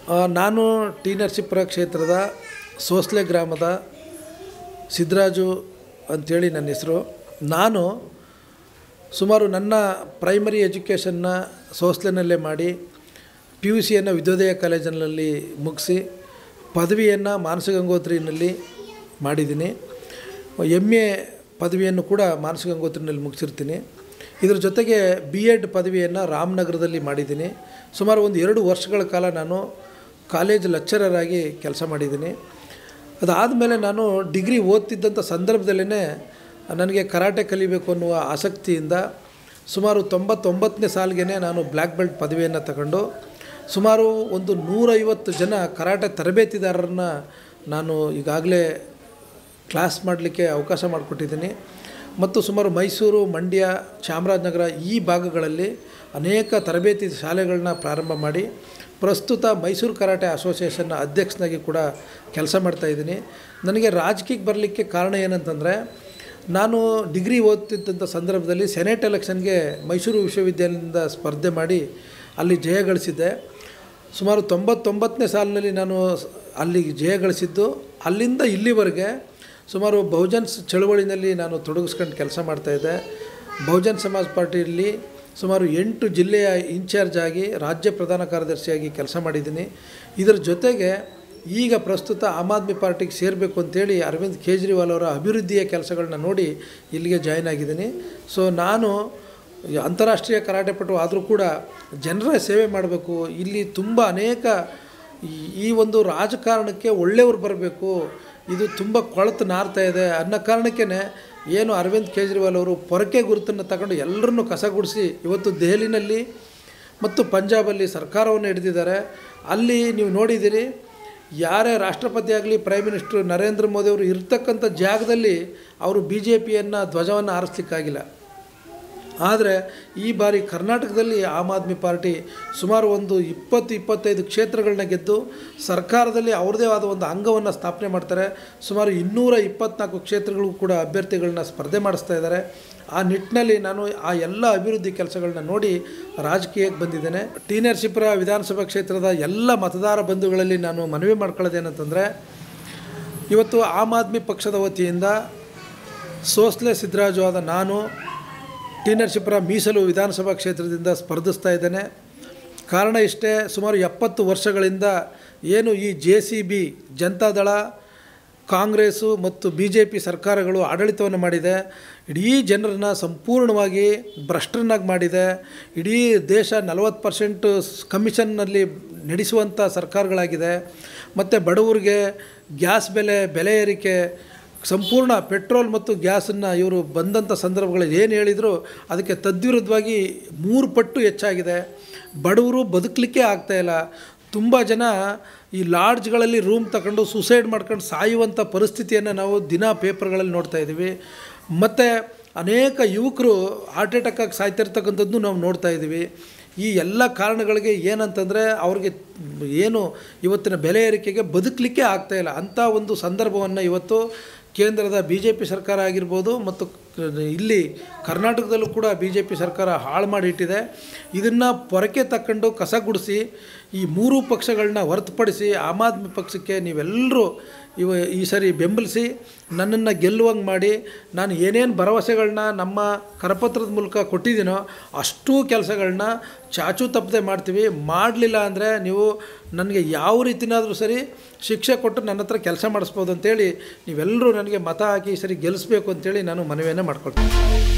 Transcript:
ಆ, ನಾನು ಟಿ ನರಸೀಪುರ ಕ್ಷೇತ್ರದ ಸೋಸ್ಲೆ ಗ್ರಾಮದ ಸಿದ್ದರಾಜು ಅಂಥೇಳಿ ನನ್ನ ಹೆಸರು ನಾನು ಸುಮಾರು ನನ್ನ ಪ್ರೈಮರಿ ಎಜುಕೇಷನ್ನ ಸೋಸ್ಲೆನಲ್ಲೇ ಮಾಡಿ ಪಿ ಯು ಸಿಯನ್ನು ವಿದ್ಯೋದಯ ಕಾಲೇಜಿನಲ್ಲಿ ಮುಗಿಸಿ ಪದವಿಯನ್ನು ಮಾನಸ ಗಂಗೋತ್ರಿನಲ್ಲಿ ಮಾಡಿದ್ದೀನಿ ಎಮ್ ಎ ಪದವಿಯನ್ನು ಕೂಡ ಮಾನಸ ಗಂಗೋತ್ರಿನಲ್ಲಿ ಮುಗಿಸಿರ್ತೀನಿ ಇದ್ರ ಜೊತೆಗೆ ಬಿ ಎಡ್ ಪದವಿಯನ್ನು ರಾಮನಗರದಲ್ಲಿ ಮಾಡಿದ್ದೀನಿ ಸುಮಾರು ಒಂದು ಎರಡು ವರ್ಷಗಳ ಕಾಲ ನಾನು ಕಾಲೇಜ್ ಲೆಕ್ಚರರ್ ಆಗಿ ಕೆಲಸ ಮಾಡಿದ್ದೀನಿ ಅದಾದಮೇಲೆ ನಾನು ಡಿಗ್ರಿ ಓದ್ತಿದ್ದಂಥ ಸಂದರ್ಭದಲ್ಲೇ ನನಗೆ ಕರಾಟೆ ಕಲಿಬೇಕು ಅನ್ನುವ ಆಸಕ್ತಿಯಿಂದ ಸುಮಾರು ತೊಂಬತ್ತೊಂಬತ್ತನೇ ಸಾಲಿಗೆ ನಾನು ಬ್ಲ್ಯಾಕ್ ಬೆಲ್ಟ್ ಪದವಿಯನ್ನು ತಗೊಂಡು ಸುಮಾರು ಒಂದು ನೂರೈವತ್ತು ಜನ ಕರಾಟೆ ತರಬೇತಿದಾರರನ್ನ ನಾನು ಈಗಾಗಲೇ ಕ್ಲಾಸ್ ಮಾಡಲಿಕ್ಕೆ ಅವಕಾಶ ಮಾಡಿಕೊಟ್ಟಿದ್ದೀನಿ ಮತ್ತು ಸುಮಾರು ಮೈಸೂರು ಮಂಡ್ಯ ಚಾಮರಾಜನಗರ ಈ ಭಾಗಗಳಲ್ಲಿ ಅನೇಕ ತರಬೇತಿ ಶಾಲೆಗಳನ್ನ ಪ್ರಾರಂಭ ಮಾಡಿ ಪ್ರಸ್ತುತ ಮೈಸೂರು ಕರಾಟೆ ಅಸೋಸಿಯೇಷನ್ನ ಅಧ್ಯಕ್ಷನಾಗಿ ಕೂಡ ಕೆಲಸ ಮಾಡ್ತಾಯಿದ್ದೀನಿ ನನಗೆ ರಾಜಕೀಯಕ್ಕೆ ಬರಲಿಕ್ಕೆ ಕಾರಣ ಏನಂತಂದರೆ ನಾನು ಡಿಗ್ರಿ ಓದ್ತಿದ್ದಂಥ ಸಂದರ್ಭದಲ್ಲಿ ಸೆನೆಟ್ ಎಲೆಕ್ಷನ್ಗೆ ಮೈಸೂರು ವಿಶ್ವವಿದ್ಯಾಲಯದಿಂದ ಸ್ಪರ್ಧೆ ಮಾಡಿ ಅಲ್ಲಿ ಜಯ ಗಳಿಸಿದ್ದೆ ಸುಮಾರು ತೊಂಬತ್ತೊಂಬತ್ತನೇ ಸಾಲಿನಲ್ಲಿ ನಾನು ಸ್- ಅಲ್ಲಿ ಜಯ ಗಳಿಸಿದ್ದು ಅಲ್ಲಿಂದ ಇಲ್ಲಿವರೆಗೆ ಸುಮಾರು ಬಹುಜನ್ಸ್ ಚಳವಳಿನಲ್ಲಿ ನಾನು ತೊಡಗಿಸ್ಕೊಂಡು ಕೆಲಸ ಮಾಡ್ತಾಯಿದ್ದೆ ಬಹುಜನ್ ಸಮಾಜ್ ಪಾರ್ಟಿಯಲ್ಲಿ ಸುಮಾರು ಎಂಟು ಜಿಲ್ಲೆಯ ಇನ್ಚಾರ್ಜ್ ಆಗಿ ರಾಜ್ಯ ಪ್ರಧಾನ ಕಾರ್ಯದರ್ಶಿಯಾಗಿ ಕೆಲಸ ಮಾಡಿದ್ದೀನಿ ಇದರ ಜೊತೆಗೆ ಈಗ ಪ್ರಸ್ತುತ ಆಮ್ ಆದ್ಮಿ ಪಾರ್ಟಿಗೆ ಸೇರಬೇಕು ಅಂತೇಳಿ ಅರವಿಂದ್ ಕೇಜ್ರಿವಾಲ್ ಅವರ ಅಭಿವೃದ್ಧಿಯ ಕೆಲಸಗಳನ್ನ ನೋಡಿ ಇಲ್ಲಿಗೆ ಜಾಯ್ನ್ ಆಗಿದ್ದೀನಿ ಸೊ ನಾನು ಈ ಅಂತಾರಾಷ್ಟ್ರೀಯ ಕರಾಟೆಪಟು ಆದರೂ ಕೂಡ ಜನರ ಸೇವೆ ಮಾಡಬೇಕು ಇಲ್ಲಿ ತುಂಬ ಅನೇಕ ಈ- ಈ ಒಂದು ರಾಜಕಾರಣಕ್ಕೆ ಒಳ್ಳೆಯವರು ಬರಬೇಕು ಇದು ತುಂಬ ಕೊಳತು ನಾರ್ತಾ ಇದೆ ಅನ್ನೋ ಕಾರಣಕ್ಕೇ ಏನು ಅರವಿಂದ್ ಕೇಜ್ರಿವಾಲ್ ಅವರು ಪೊರಕೆ ಗುರುತನ್ನು ತಗೊಂಡು ಎಲ್ಲರನ್ನೂ ಕಸಗುಡಿಸಿ ಇವತ್ತು ದೆಹಲಿನಲ್ಲಿ ಮತ್ತು ಪಂಜಾಬಲ್ಲಿ ಸರ್ಕಾರವನ್ನು ಹಿಡಿದಿದ್ದಾರೆ ಅಲ್ಲಿ ನೀವು ನೋಡಿದ್ದೀರಿ ಯಾರೇ ರಾಷ್ಟ್ರಪತಿ ಆಗಲಿ ಪ್ರೈಮ್ ಮಿನಿಸ್ಟ್ರು ನರೇಂದ್ರ ಮೋದಿ ಅವರು ಇರ್ತಕ್ಕಂಥ ಜಾಗದಲ್ಲಿ ಅವರು ಬಿ ಜೆ ಪಿಯನ್ನು ಧ್ವಜವನ್ನು ಹಾರಿಸ್ಲಿಕ್ಕಾಗಿಲ್ಲ ಆದರೆ ಈ ಬಾರಿ ಕರ್ನಾಟಕದಲ್ಲಿ ಆಮ್ ಆದ್ಮಿ ಪಾರ್ಟಿ ಸುಮಾರು ಒಂದು ಇಪ್ಪತ್ತು ಇಪ್ಪತ್ತೈದು ಕ್ಷೇತ್ರಗಳನ್ನ ಗೆದ್ದು ಸರ್ಕಾರದಲ್ಲಿ ಅವ್ರದ್ದೇ ಆದ ಒಂದು ಅಂಗವನ್ನು ಸ್ಥಾಪನೆ ಮಾಡ್ತಾರೆ ಸುಮಾರು ಇನ್ನೂರ ಇಪ್ಪತ್ನಾಲ್ಕು ಕ್ಷೇತ್ರಗಳಿಗೂ ಕೂಡ ಅಭ್ಯರ್ಥಿಗಳನ್ನ ಸ್ಪರ್ಧೆ ಮಾಡಿಸ್ತಾ ಇದ್ದಾರೆ ಆ ನಿಟ್ಟಿನಲ್ಲಿ ನಾನು ಆ ಎಲ್ಲ ಅಭಿವೃದ್ಧಿ ಕೆಲಸಗಳನ್ನ ನೋಡಿ ರಾಜಕೀಯಕ್ಕೆ ಬಂದಿದ್ದೇನೆ ಟಿ ನರಸೀಪುರ ವಿಧಾನಸಭಾ ಕ್ಷೇತ್ರದ ಎಲ್ಲ ಮತದಾರ ಬಂಧುಗಳಲ್ಲಿ ನಾನು ಮನವಿ ಮಾಡ್ಕೊಳ್ಳೋದೇನಂತಂದರೆ ಇವತ್ತು ಆಮ್ ಆದ್ಮಿ ಪಕ್ಷದ ವತಿಯಿಂದ ಸೋಸ್ಲೆ ಸಿದ್ದರಾಜು ಆದ ನಾನು ಟಿ ನರಸೀಪುರ ಮೀಸಲು ವಿಧಾನಸಭಾ ಕ್ಷೇತ್ರದಿಂದ ಸ್ಪರ್ಧಿಸ್ತಾ ಇದ್ದೇನೆ ಕಾರಣ ಇಷ್ಟೇ ಸುಮಾರು ಎಪ್ಪತ್ತು ವರ್ಷಗಳಿಂದ ಏನು ಈ J C B Janata Dal Congress ಮತ್ತು ಬಿ ಜೆ ಪಿ ಸರ್ಕಾರಗಳು ಆಡಳಿತವನ್ನು ಮಾಡಿದೆ ಇಡೀ ಜನರನ್ನ ಸಂಪೂರ್ಣವಾಗಿ ಭ್ರಷ್ಟರನ್ನಾಗಿ ಮಾಡಿದೆ ಇಡೀ ದೇಶ ನಲವತ್ತು ಪರ್ಸೆಂಟ್ ಕಮಿಷನ್ನಲ್ಲಿ ನಡೆಸುವಂಥ ಸರ್ಕಾರಗಳಾಗಿದೆ ಮತ್ತು ಬಡವರಿಗೆ ಗ್ಯಾಸ್ ಬೆಲೆ ಬೆಲೆ ಏರಿಕೆ ಸಂಪೂರ್ಣ ಪೆಟ್ರೋಲ್ ಮತ್ತು ಗ್ಯಾಸನ್ನು ಇವರು ಬಂದಂಥ ಸಂದರ್ಭಗಳಲ್ಲಿ ಏನು ಹೇಳಿದ್ರು ಅದಕ್ಕೆ ತದ್ವಿರುದ್ಧವಾಗಿ ಮೂರು ಪಟ್ಟು ಹೆಚ್ಚಾಗಿದೆ ಬಡವರು ಬದುಕಲಿಕ್ಕೆ ಆಗ್ತಾಯಿಲ್ಲ ತುಂಬ ಜನ ಈ ಲಾಡ್ಜ್ಗಳಲ್ಲಿ ರೂಮ್ ತಗೊಂಡು ಸುಸೈಡ್ ಮಾಡ್ಕೊಂಡು ಸಾಯುವಂಥ ಪರಿಸ್ಥಿತಿಯನ್ನು ನಾವು ದಿನ ಪೇಪರ್ಗಳಲ್ಲಿ ನೋಡ್ತಾ ಇದ್ದೀವಿ ಮತ್ತು ಅನೇಕ ಯುವಕರು ಹಾರ್ಟ್ ಅಟ್ಯಾಕಾಗಿ ಸಾಯ್ತಿರ್ತಕ್ಕಂಥದ್ದು ನಾವು ನೋಡ್ತಾ ಇದ್ದೀವಿ ಈ ಎಲ್ಲ ಕಾರಣಗಳಿಗೆ ಏನಂತಂದರೆ ಅವ್ರಿಗೆ ಏನು ಇವತ್ತಿನ ಬೆಲೆ ಏರಿಕೆಗೆ ಬದುಕಲಿಕ್ಕೆ ಆಗ್ತಾಯಿಲ್ಲ ಅಂಥ ಒಂದು ಸಂದರ್ಭವನ್ನು ಇವತ್ತು ಕೇಂದ್ರದ ಬಿ ಜೆ ಪಿ ಸರ್ಕಾರ ಆಗಿರ್ಬೋದು ಮತ್ತು ಕ- ಇಲ್ಲಿ ಕರ್ನಾಟಕದಲ್ಲೂ ಕೂಡ ಬಿ ಜೆ ಪಿ ಸರ್ಕಾರ ಹಾಳು ಮಾಡಿಟ್ಟಿದೆ ಇದನ್ನು ಪೊರಕೆ ತಕ್ಕೊಂಡು ಕಸ ಗುಡಿಸಿ ಈ ಮೂರೂ ಪಕ್ಷಗಳನ್ನ ಹೊರತುಪಡಿಸಿ ಆಮ್ ಆದ್ಮಿ ಪಕ್ಷಕ್ಕೆ ನೀವೆಲ್ಲರೂ ಇವ ಈ ಸರಿ ಬೆಂಬಲಿಸಿ ನನ್ನನ್ನು ಗೆಲ್ಲುವಂಗೆ ಮಾಡಿ ನಾನು ಏನೇನು ಭರವಸೆಗಳನ್ನ ನಮ್ಮ ಕರಪತ್ರದ ಮೂಲಕ ಕೊಟ್ಟಿದ್ದೀನೋ ಅಷ್ಟೂ ಕೆಲಸಗಳನ್ನ ಚಾಚು ತಪ್ಪದೆ ಮಾಡ್ತೀವಿ ಮಾಡಲಿಲ್ಲ ಅಂದರೆ ನೀವು ನನಗೆ ಯಾವ ರೀತಿನಾದರೂ ಸರಿ ಶಿಕ್ಷೆ ಕೊಟ್ಟು ನನ್ನ ಹತ್ರ ಕೆಲಸ ಮಾಡಿಸ್ಬೋದು ಅಂತೇಳಿ ನೀವೆಲ್ಲರೂ ನನಗೆ ಮತ ಹಾಕಿ ಈ ಸರಿ ಗೆಲ್ಲಿಸ್ಬೇಕು ಅಂತೇಳಿ ನಾನು ಮನವಿಯನ್ನು ಮಾಡ್ಕೊಳ್ತೀನಿ